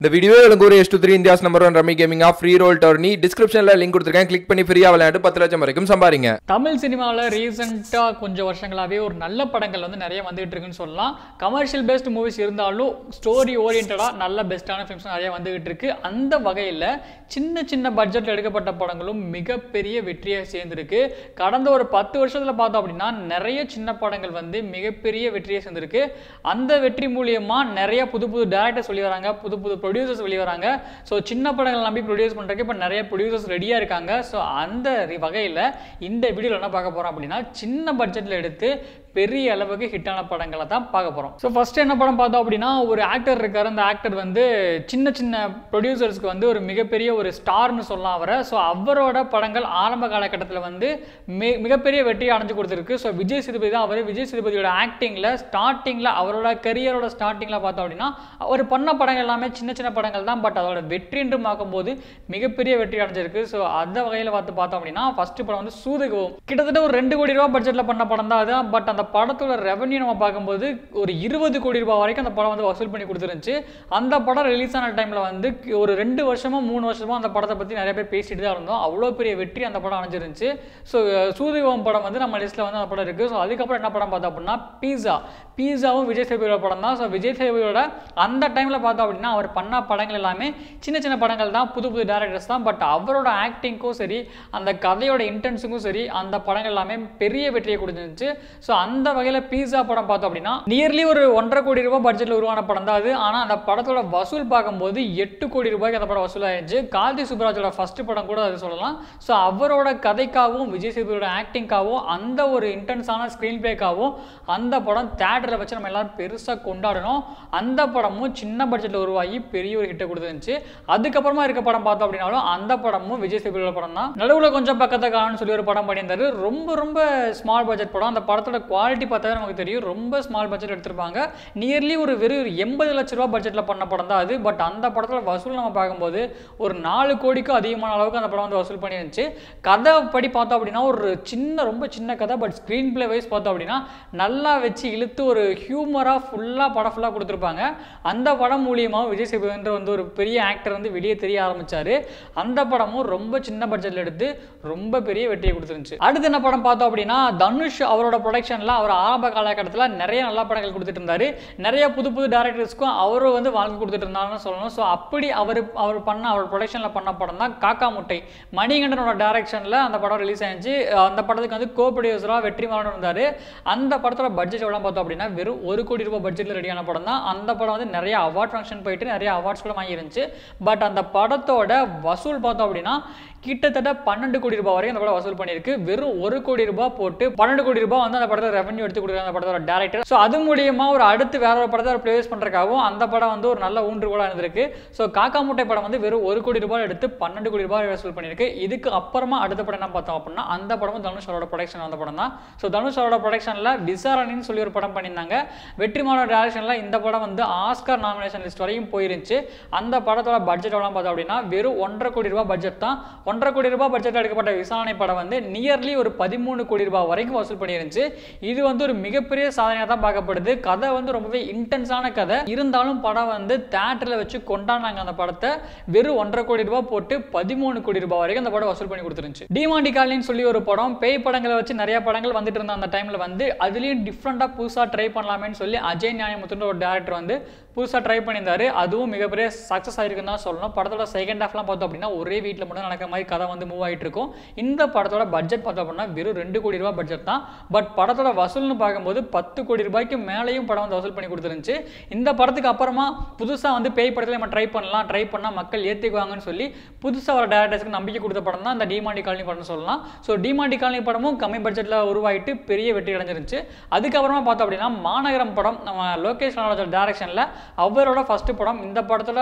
இந்த வீடியோ எனக்கு ஒரு S two three India's number one rummy gaming app free roll tourney டிஸ்கிரிப்ஷனில் link கொடுத்துருக்கேன் கிளிக் பண்ணி ஃப்ரீயாக விளையாட்டு பத்து லட்சம் வரைக்கும் சம்பாரிங்க தமிழ் சினிமாவில் ரீசெண்டாக கொஞ்சம் வருஷங்களாகவே ஒரு நல்ல படங்கள் வந்து நிறைய வந்துகிட்டு இருக்குன்னு சொல்லலாம் கமர்ஷியல் பேஸ்ட் மூவிஸ் இருந்தாலும் ஸ்டோரி ஓரியன்டாக நல்ல பெஸ்ட்டான ஃபிலிம்ஸ் நிறைய வந்துகிட்டு இருக்கு அந்த வகையில் சின்ன சின்ன பட்ஜெட்டில் எடுக்கப்பட்ட படங்களும் மிகப்பெரிய வெற்றியை சேர்ந்திருக்கு கடந்த ஒரு பத்து வருஷத்தில் பார்த்தோம் அப்படின்னா நிறைய சின்ன படங்கள் வந்து மிகப்பெரிய வெற்றியை சேர்ந்திருக்கு அந்த வெற்றி மூலியமா நிறைய புது புது டேரக்டர்ஸ் வெளியே வராங்க புது புது ப்ரொடியூசர்ஸ் வெளியே வராங்க ஸோ சின்ன படங்கள் நம்பி ப்ரொடியூஸ் பண்ணுறதுக்கு இப்போ நிறைய ப்ரொடியூசர்ஸ் ரெடியாக இருக்காங்க ஸோ அந்த வகையில் இந்த வீடியோவில் என்ன பார்க்க போகிறோம் அப்படின்னா சின்ன பட்ஜெட்டில் எடுத்து பெரிய அளவுக்கு ஹிட்டான படங்களை தான் பார்க்க போகிறோம் ஸோ ஃபர்ஸ்ட் என்ன படம் பார்த்தோம் அப்படின்னா ஒரு ஆக்டர் இருக்கார் அந்த ஆக்டர் வந்து சின்ன சின்ன ப்ரொடியூசர்ஸ்க்கு வந்து ஒரு மிகப்பெரிய ஒரு ஸ்டார்னு சொல்லலாம் அவரை ஸோ அவரோட படங்கள் ஆரம்ப காலகட்டத்தில் வந்து மி மிகப்பெரிய வெற்றி அடைஞ்சு கொடுத்துருக்கு ஸோ விஜய் சேதுபதி தான் அவர் விஜய் சேதுபதியோட ஆக்டிங்கில் ஸ்டார்டிங்கில் அவரோட கரியரோட ஸ்டார்டிங்கில் பார்த்தோம் அப்படின்னா அவர் பண்ண படங்கள் எல்லாமே சின்ன சின்ன படங்கள் தான் பட் அதோட வெற்றி என்று பார்க்கும்போது மிகப்பெரிய வெற்றி அடைஞ்சிருக்கு ஸோ அந்த வகையில் பார்த்து பார்த்தோம் அப்படின்னா ஃபர்ஸ்ட் படம் வந்து சூதுகவும் கிட்டத்தட்ட ஒரு ரெண்டு கோடி ரூபா பட்ஜெட்டில் பண்ண படம் தான் அது பட் அந்த படத்தோட ரெவன்யூ நம்ம பார்க்கும்போது ஒரு இருபது கோடி ரூபாய் வரைக்கும் அந்த படம் வந்து வசூல் பண்ணி கொடுத்துருந்துச்சு அந்த படம் ரிலீஸ் ஆன டைமில் வந்து ஒரு ரெண்டு வருஷமோ மூணு வருஷமோ அந்த படத்தை பற்றி நிறைய பேர் பேசிட்டு தான் இருந்தோம் அவ்வளோ பெரிய வெற்றி அந்த படம் அடைஞ்சிருந்துச்சு ஸோ சூதுகவும் படம் வந்து நம்ம லிஸ்ட்டில் வந்து அந்த படம் இருக்குது ஸோ அதுக்கப்புறம் என்ன படம் பார்த்தோம் அப்படின்னா பீஸா பீஸாவும் விஜய் சேதுபதியோட படம் தான் ஸோ விஜய் சேதுபதியோட அந்த டைமில் பார்த்தோம் அப்படின்னா அவர் பண்ண படங்கள் எல்லாமே சின்ன சின்ன படங்கள் தான் புது புது டேரக்டர்ஸ் தான் பட் அவரோட ஆக்டிங்க்கும் சரி அந்த கதையோட இன்டென்ஸுக்கும் சரி அந்த படங்கள் எல்லாமே பெரிய வெற்றியை கொடுத்துருந்துச்சு ஸோ அந்த வகையில் பீஸா படம் பார்த்தோம் அப்படின்னா நியர்லி ஒரு ஒன்றரை கோடி ரூபாய் பட்ஜெட்டில் உருவான படம் தான் அது ஆனால் அந்த படத்தோட வசூல் பார்க்கும்போது எட்டு கோடி ரூபாய்க்கு அந்த படம் வசூல் ஆயிருச்சு கார்த்தி சுப்ராஜோட ஃபர்ஸ்ட் படம் கூட அது சொல்லலாம் ஸோ அவரோட கதைக்காகவும் விஜய் சேதுபதியோட ஆக்டிங்காகவும் அந்த ஒரு இன்டென்ஸான ஸ்க்ரீன் பிளேக்காகவும் அந்த படம் தேட்டரில் வச்சு நம்ம எல்லாரும் பெருசாக கொண்டாடணும் அந்த படமும் சின்ன பட்ஜெட்டில் உருவாகி பெரிய ஒரு ஹிட்டை கொடுத்துருந்துச்சு அதுக்கப்புறமா இருக்க படம் பார்த்தோம் அப்படின்னாலும் அந்த படமும் விஜய் சேதுபதியோட படம் தான் நடுவில் கொஞ்சம் பக்கத்தை காணும்னு சொல்லி ஒரு படம் பண்ணியிருந்தாரு ரொம்ப ரொம்ப ஸ்மால் பட்ஜெட் படம் அந்த படத்தோட குவாலிட்டி பார்த்தா நமக்கு தெரியும் ரொம்ப ஸ்மால் பட்ஜெட் எடுத்திருப்பாங்க நியர்லி ஒரு வெறும் எண்பது லட்ச ரூபா பட்ஜெட்டில் பண்ண படம் தான் அது பட் அந்த படத்தோட வசூல் நம்ம பார்க்கும்போது ஒரு நாலு கோடிக்கும் அதிகமான அளவுக்கு அந்த படம் வந்து வசூல் பண்ணிருந்துச்சு கதை படி பார்த்தோம் அப்படின்னா ஒரு சின்ன ரொம்ப சின்ன கதை பட் ஸ்க்ரீன் பிளே வைஸ் பார்த்தோம் அப்படின்னா நல்லா வச்சு இழுத்து ஒரு ஹியூமராக ஃபுல்லாக படம் ஃபுல்லாக கொடுத்துருப்பாங்க அந்த படம் மூலியமாக விஜய் சேதுபதின்ற வந்து ஒரு பெரிய ஆக்டர் வந்து வெளியே தெரிய ஆரம்பிச்சாரு அந்த படமும் ரொம்ப சின்ன பட்ஜெட்டில் எடுத்து ரொம்ப பெரிய வெற்றியை கொடுத்துருந்துச்சு அடுத்து என்ன படம் பார்த்தோம் அப்படின்னா தனுஷ் அவரோட ப்ரொடக்ஷனில் அவர் ஆரம்ப காலகட்டத்தில் நிறைய நல்ல படங்கள் கொடுத்துட்டு இருந்தாரு நிறைய புது புது டேரக்டர்ஸ்க்கும் அவரும் வந்து வாழ்க்கை கொடுத்துட்டு இருந்தாருன்னு சொல்லணும் ஸோ அப்படி அவர் அவர் பண்ண அவர் ப்ரொடக்ஷனில் பண்ண படம் தான் காக்கா முட்டை மணிகண்டனோட டைரக்ஷனில் அந்த படம் ரிலீஸ் ஆயிடுச்சு அந்த படத்துக்கு வந்து கோ ப்ரொடியூசராக வெற்றிமாறன் இருந்தார் அந்த படத்தோட பட்ஜெட் எவ்வளோ பார்த்தோம் அப்படின்னா வெறும் ஒரு கோடி ரூபாய் பட்ஜெட்டில் ரெடியான படம் தான் அந்த படம் வந்து நிறைய அவார்ட் ஃபங்க்ஷன் போயிட்டு நிறைய அவார்ட்ஸ் கூட வாங்கியிருந்துச்சு பட் அந்த படத்தோட வசூல் பார்த்தோம் அப்படின்னா கிட்டத்தட்ட பன்னெண்டு கோடி ரூபாய் வரைக்கும் அந்த படம் வசூல் பண்ணியிருக்கு வெறும் ஒரு கோடி ரூபாய் போட்டு பன்னெண்டு கோடி ரூபாய் வந்து அந்த படத்தை ரெவன்யூ எடுத்து கொடுக்குற அந்த படத்தோட டேரக்டர் ஸோ அது மூலியமா ஒரு அடுத்து வேற ஒரு படத்தை ப்ளேஸ் பண்ணுறதுக்காகவும் அந்த படம் வந்து ஒரு நல்ல ஊன்றுகோலாக இருந்திருக்கு ஸோ காக்கா மூட்டை படம் வந்து வெறும் ஒரு கோடி ரூபாய் எடுத்து பன்னெண்டு கோடி ரூபாய் வசூல் பண்ணியிருக்கு இதுக்கு அப்புறமா அடுத்த படம் என்ன பார்த்தோம் அப்படின்னா அந்த படமும் தனுஷ் அவரோட ப்ரொடக்ஷன் வந்த படம் தான் ஸோ தனுஷ் அவரோட ப்ரொடக்ஷனில் விசாரணின்னு சொல்லி ஒரு படம் பண்ணியிருந்தாங்க வெற்றிமாறோட டேரக்ஷனில் இந்த படம் வந்து ஆஸ்கார் நாமினேஷன் லிஸ்ட் வரைக்கும் போயிருந்துச்சு அந்த படத்தோட பட்ஜெட் எவ்வளோ பார்த்தோம் அப்படின்னா வெறும் ஒன்றரை கோடி ரூபாய் பட்ஜெட் தான் ஒன்றரை கோடி ரூபாய் பட்ஜெட் எடுக்கப்பட்ட விசாரணை படம் வந்து நியர்லி ஒரு பதிமூணு கோடி ரூபாய் வரைக்கும் வசூல் பண்ணியிருந்துச்சு இது வந்து ஒரு மிகப்பெரிய சாதனையாக தான் பார்க்கப்படுது கதை வந்து ரொம்பவே இன்டென்ஸான கதை இருந்தாலும் படம் வந்து தேட்டரில் வச்சு கொண்டாடினாங்க அந்த படத்தை வெறும் ஒன்றரை கோடி ரூபாய் போட்டு பதிமூணு கோடி ரூபாய் வரைக்கும் அந்த படம் வசூல் பண்ணி கொடுத்துருந்துச்சு டிமாண்டி காலின்னு சொல்லி ஒரு படம் பேய் படங்களை வச்சு நிறைய படங்கள் வந்துட்டு இருந்த அந்த டைமில் வந்து அதுலேயும் டிஃப்ரெண்ட்டாக புதுசாக ட்ரை பண்ணலாமேன்னு சொல்லி அஜய் ஞானமுத்துன்ற ஒரு டேரக்டர் வந்து புதுசாக ட்ரை பண்ணியிருந்தாரு அதுவும் மிகப்பெரிய சக்ஸஸ் ஆயிருக்குன்னு தான் சொல்லணும் படத்தோட செகண்ட் ஹாஃப்லாம் பார்த்தோம் அப்படின்னா ஒரே வீட்டில் மட்டும் நடக்கிற மாதிரி கதை வந்து மூவ் ஆகிட்டு இருக்கும் இந்த படத்தோட பட்ஜெட் பார்த்தோம் அப்படின்னா வெறும் ரெண்டு கோடி ரூபாய் பட்ஜெட் தான் பட் படத்தோட வசூல்னு பார்க்கும்போது பத்து கோடி ரூபாய்க்கு மேலேயும் படம் வந்து வசூல் பண்ணி கொடுத்துருந்துச்சு இந்த படத்துக்கு அப்புறமா புதுசாக வந்து பேய் படத்தில் நம்ம ட்ரை பண்ணலாம் ட்ரை பண்ணால் மக்கள் ஏற்றுக்குவாங்கன்னு சொல்லி புதுசாக வர டேரக்டர்ஸ்க்கு நம்பிக்கை கொடுத்த படம் தான் இந்த டிமாண்டி காலனி படம்னு சொல்லலாம் ஸோ டிமாண்டி காலனி படமும் கம்மி பட்ஜெட்டில் உருவாயிட்டு பெரிய வெற்றி அடைஞ்சிருந்துச்சு அதுக்கப்புறமா பார்த்தோம் அப்படின்னா மாநகரம் படம் நம்ம லோகேஷ் நாராஜோட டேரக்ஷனில் அவரோட ஃபர்ஸ்ட் படம் இந்த படத்தில்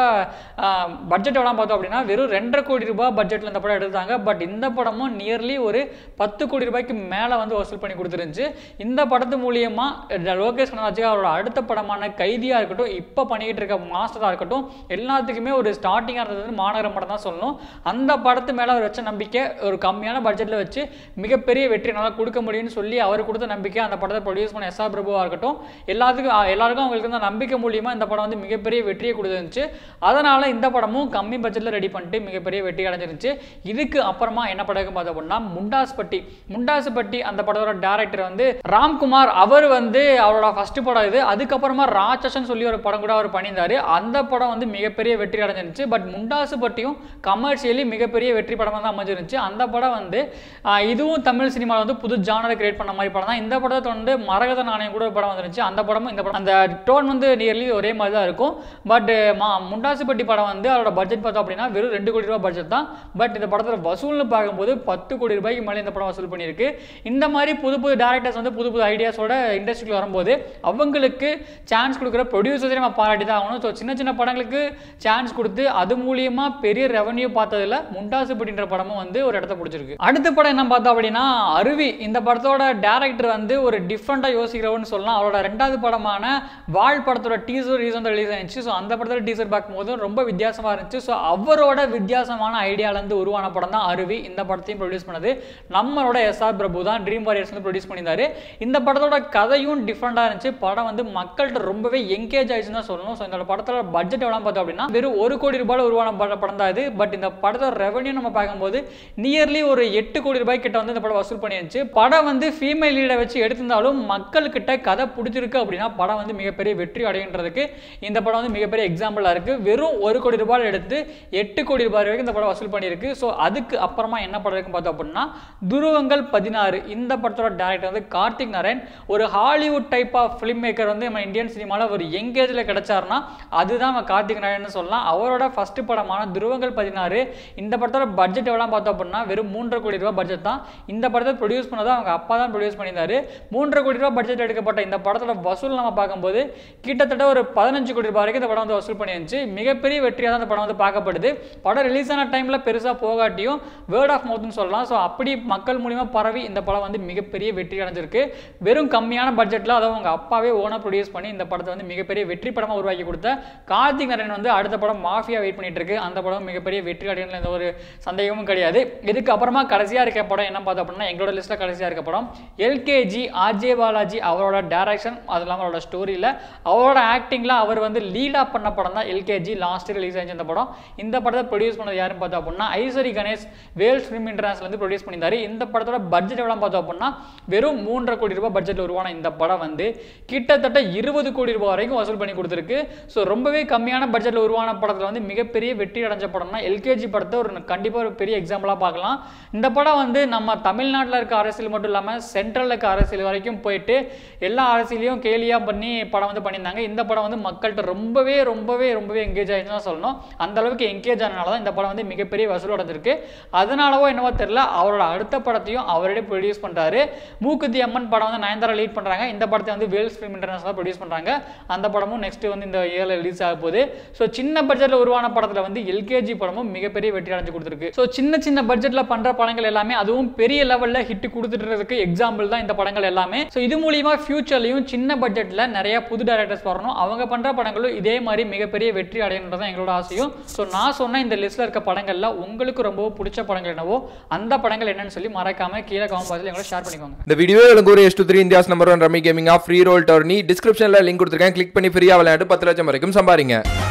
பட்ஜெட் எவ்வளோ பார்த்தோம் அப்படின்னா வெறும் ரெண்டரை கோடி ரூபாய் பட்ஜெட்டில் இந்த படம் எடுத்தாங்க பட் இந்த படமும் நியர்லி ஒரு பத்து கோடி ரூபாய்க்கு மேலே வந்து வசூல் பண்ணி கொடுத்துருந்துச்சு இந்த படத்து மூலியமா இந்த லோகேஷ் கனராஜ் அவரோட அடுத்த படமான கைதியாக இருக்கட்டும் இப்போ பண்ணிக்கிட்டு இருக்க மாஸ்டராக இருக்கட்டும் எல்லாத்துக்குமே ஒரு ஸ்டார்டிங்காக இருந்தது வந்து மாநகரம் படம் தான் சொல்லணும் அந்த படத்து மேலே அவர் வச்ச நம்பிக்கை ஒரு கம்மியான பட்ஜெட்டில் வச்சு மிகப்பெரிய வெற்றி நல்லா கொடுக்க முடியும்னு சொல்லி அவர் கொடுத்த நம்பிக்கை அந்த படத்தை ப்ரொடியூஸ் பண்ண எஸ் ஆர் பிரபுவாக இருக்கட்டும் எல்லாத்துக்கும் எல்லாருக்கும் அவங்களுக்கு இருந்த நம்பிக்கை மூலியமாக இந்த படம் வந்து மிகப்பெரிய வெற்றியை கொடுத்துருந்துச்சு அமைஞ்சிருந்துச்சு அதனால இந்த படமும் கம்மி பட்ஜெட்டில் ரெடி பண்ணிட்டு மிகப்பெரிய வெற்றி அடைஞ்சிருந்துச்சு இதுக்கு அப்புறமா என்ன படம் இருக்கு பார்த்தோம் அப்படின்னா முண்டாஸ்பட்டி முண்டாசுப்பட்டி அந்த படத்தோட டேரக்டர் வந்து ராம்குமார் அவர் வந்து அவரோட ஃபர்ஸ்ட் படம் இது அதுக்கப்புறமா ராட்சசன் சொல்லி ஒரு படம் கூட அவர் பண்ணியிருந்தாரு அந்த படம் வந்து மிகப்பெரிய வெற்றி அடைஞ்சிருந்துச்சு பட் முண்டாசுப்பட்டியும் கமர்ஷியலி மிகப்பெரிய வெற்றி படமாக தான் அமைஞ்சிருந்துச்சு அந்த படம் வந்து ஆஹ், இதுவும் தமிழ் சினிமாவில் வந்து புது ஜானரை கிரியேட் பண்ண மாதிரி படம் தான் இந்த படத்தை வந்து மரகத நாணயம் கூட ஒரு படம் வந்துருந்துச்சு அந்த படமும் இந்த படம் அந்த டோன் வந்து நியர்லி ஒரே மாதிரி தான் இருக்கும் பட் மா முண்டாசுப்பட்டி படம் வந்து அதோட பட்ஜெட் பார்த்தோம் அப்படின்னா வெறும் ரெண்டு கோடி ரூபாய் பட்ஜெட் தான் பட் இந்த படத்தில் வசூல்னு பார்க்கும்போது பத்து கோடி ரூபாய்க்கு மேலே இந்த படம் வசூல் பண்ணியிருக்கு இந்த மாதிரி புது புது டேரக்டர்ஸ் வந்து புது புது ஐடியாஸோட இண்டஸ்ட்ரிக்கு வரும்போது அவங்களுக்கு சான்ஸ் கொடுக்குற ப்ரொடியூசர்ஸே நம்ம பாராட்டி தான் ஆகணும் ஸோ சின்ன சின்ன படங்களுக்கு சான்ஸ் கொடுத்து அது மூலியமா பெரிய ரெவன்யூ பார்த்ததுல முண்டாசுப்பட்டின்ற படமும் வந்து ஒரு இடத்த பிடிச்சிருக்கு அடுத்த படம் என்ன பார்த்தோம் அப்படின்னா அருவி இந்த படத்தோட டேரக்டர் வந்து ஒரு டிஃப்ரெண்ட்டாக யோசிக்கிறவன்னு சொல்லலாம் அவரோட ரெண்டாவது படமான வாழ் படத்தோட டீசர் ரீசன் ரிலீஸ் ஆயிடுச்சு ஸோ அந்த படத்தோட டீசர் பார்க்கும்போது ரொம்ப வித்தியாசமாக இருந்துச்சு ஸோ அவரோட வித்தியாசமான ஐடியாலேருந்து உருவான படம் தான் அருவி இந்த படத்தையும் ப்ரொடியூஸ் பண்ணது நம்மளோட எஸ்ஆர் பிரபு தான் ட்ரீம் வாரியர்ஸ் வந்து ப்ரொடியூஸ் பண்ணியிருந்தாரு இந்த படத்தோட கதையும் டிஃப்ரெண்ட்டாக இருந்துச்சு படம் வந்து மக்கள்கிட்ட ரொம்பவே எங்கேஜ் ஆயிடுச்சுன்னு தான் சொல்லணும் ஸோ இந்த படத்தோட பட்ஜெட் எவ்வளோ பார்த்தோம் அப்படின்னா வெறும் ஒரு கோடி ரூபாயில் உருவான பட- படம் தான் இது பட் இந்த படத்தோட ரெவன்யூ நம்ம பார்க்கும்போது நியர்லி ஒரு எட்டு கோடி ரூபாய் கிட்ட வந்து இந்த படம் வசூல் பண்ணிருந்துச்சு படம் வந்து ஃபீமேல் லீடை வச்சு எடுத்திருந்தாலும் மக்கள்கிட்ட கதை பிடிச்சிருக்கு அப்படின்னா படம் வந்து மிகப்பெரிய வெற்றி அடைகின்றதுக்கு இந்த படம் வந்து மிகப்பெரிய எக்ஸாம்பிளாக இருக்கு வெறும் ஒரு கோடி ரூபாய் எடுத்து எட்டு கோடி ரூபாய் வரைக்கும் இந்த படம் வசூல் பண்ணியிருக்கு ஸோ அதுக்கு அப்புறமா என்ன படம் இருக்குன்னு பார்த்தோம் அப்படின்னா துருவங்கள் பதினாறு இந்த படத்தோட டேரக்டர் வந்து கார்த்திக் நாராயண் ஒரு Hollywood type of film maker வந்து நம்ம இந்தியன் சினிமாவில் ஒரு எங்கேஜில் கிடைச்சாருன்னா அதுதான் நம்ம கார்த்திக் நாராயண் சொல்லலாம் அவரோட ஃபர்ஸ்ட் படமான துருவங்கள் பதினாறு இந்த படத்தோட பட்ஜெட் எவ்வளோ பார்த்தோம் அப்படின்னா வெறும் மூன்றரை கோடி ரூபாய் பட்ஜெட் தான் இந்த படத்தை ப்ரொடியூஸ் பண்ணது அவங்க அப்பா தான் ப்ரொடியூஸ் பண்ணியிருந்தாரு மூன்றரை கோடி ரூபாய் பட்ஜெட் எடுக்கப்பட்ட இந்த படத்தோட வசூல் நம்ம பார்க்கும்போது கிட்டத்தட்ட ஒரு பதினஞ்சு கோடி ரூபாய் வரைக்கும் இந்த படம் வந்து வசூல் பண்ணிருந்துச்சு மிகப்பெரிய வெற்றியாக தான் இந்த படம் வந்து பார்க்கப்படுது படம் ரிலீஸ் ஆன டைமில் பெருசாக போகாட்டியும் வேர்ட் ஆஃப் மவுத்னு சொல்லலாம் ஸோ அப்படி மக்கள் மூலியமா பரவி இந்த படம் வந்து மிகப்பெரிய வெற்றி அடைஞ்சிருக்கு வெறும் கம்மியான பட்ஜெட்டில் அதாவது அவங்க அப்பாவே ஓனாக ப்ரொடியூஸ் பண்ணி இந்த படத்தை வந்து மிகப்பெரிய வெற்றி படமாக உருவாக்கி கொடுத்த கார்த்திக் நாராயண் வந்து அடுத்த படம் மாஃபியா வெயிட் பண்ணிட்டு இருக்கு அந்த படம் மிகப்பெரிய வெற்றி அடையணும் எந்த ஒரு சந்தேகமும் கிடையாது இதுக்கு அப்புறமா கடைசியாக இருக்க படம் என்ன பார்த்தோம் அப்படின்னா எங்களோட லிஸ்ட்டில் கடைசியாக இருக்க படம் எல்கேஜி ஆர்ஜே பாலாஜி அவரோட டைரக்ஷன் அது இல்லாமல் அவரோட ஸ்டோரியில் அவரோட ஆக்டிங்கில் அவர் வந்து லீடாக பண்ண படம் தான் எல்கேஜி லாஸ்ட் ரிலீஸ் ஆச்சு இந்த படம் இந்த படத்தை ப்ரொடியூஸ் பண்ணது யாருன்னு பார்த்தோம் அப்படின்னா ஐஸ்வரி கணேஷ் வேல்ஸ் ஃபிலிம் இன்டர்நேஷனல் வந்து ப்ரொடியூஸ் பண்ணியிருந்தாரு இந்த படத்தோட பட்ஜெட் எவ்வளோ பார்த்தோம் அப்படின்னா வெறும் மூன்றரை கோடி ரூபாய் பட்ஜெட்டில் உருவான இந்த படம் வந்து கிட்டத்தட்ட இருபது கோடி ரூபாய் வரைக்கும் வசூல் பண்ணி கொடுத்துருக்கு ஸோ ரொம்பவே கம்மியான பட்ஜெட்டில் உருவான படத்தில் வந்து மிகப்பெரிய வெற்றி அடைஞ்ச படம்னா எல்கேஜி படத்தை ஒரு கண்டிப்பாக ஒரு பெரிய எக்ஸாம்பிளாக பார்க்கலாம் இந்த படம் வந்து நம்ம தமிழ்நாட்டில் இருக்க அரசியல் மட்டும் இல்லாமல் சென்ட்ரலில் இருக்க அரசியல் வரைக்கும் போயிட்டு எல்லா அரசியலையும் கேலியாக பண்ணி படம் வந்து பண்ணியிருந்தாங்க இந்த படம் வந்து மக்கள்கிட்ட ரொம்பவே ரொம்பவே ரொம்பவே எங்கேஜ் ஆயிடுச்சுன்னு தான் சொல்லணும் அந்த அளவுக்கு எங்கேஜ் ஆனனால தான் இந்த படம் வந்து மிகப்பெரிய வசூல் அடைஞ்சிருக்கு அதனாலவோ என்னவோ தெரியல அவரோட அடுத்த படத்தையும் அவரே ப்ரொடியூஸ் பண்ணுறாரு மூக்குத்தி அம்மன் படம் வந்து நயன்தாரா லீட் பண்ணுறாங்க இந்த படத்தை வந்து வேல்ஸ் ஃபிலிம் இன்டர்நேஷனல் ப்ரொடியூஸ் பண்ணுறாங்க அந்த படமும் நெக்ஸ்ட் வந்து இந்த இயரில் ரிலீஸ் ஆக போகுது ஸோ சின்ன பட்ஜெட்டில் உருவான படத்தில் வந்து எல்கேஜி படமும் மிகப்பெரிய வெற்றி அடைஞ்சு கொடுத்துருக்கு ஸோ சின்ன சின்ன பட்ஜெட்டில் பண்ணுற படங்கள் எல்லாமே அதுவும் பெரிய லெவலில் ஹிட் கொடுத்துட்டு எக்ஸாம்பிள் தான் இந்த படங்கள் எல்லாமே ஸோ இது மூலியமா ஃபியூச்சர்லையும் சின்ன பட்ஜெட்டில் நிறைய புது டேரக்டர்ஸ் வரணும் அவங்க பண்ணுற படங்களும் இதே மாதிரி மிகப்பெரிய வெற்றி அடையணுன்றது தான் எங்களோட ஆசையும் ஸோ நான் சொன்ன இந்த லிஸ்ட்டில் இருக்க படங்கள்ல உங்களுக்கு ரொம்ப பிடிச்ச படங்கள் என்னவோ அந்த படங்கள் என்னன்னு சொல்லி மறக்காம கீழே கமெண்ட் பாக்ஸில் எங்களோட ஷேர் பண்ணிக்கோங்க இந்த வீடியோ எனக்கு ஒரு S two three India's number one rummy gaming app free roll tourney டிஸ்கிரிப்ஷனில் லிங்க் கொடுத்துருக்கேன் கிளிக் பண்ணி ஃப்ரீயாக விளையாண்டு பத்து லட்சம் வரைக்கும் சம்பாரிங்க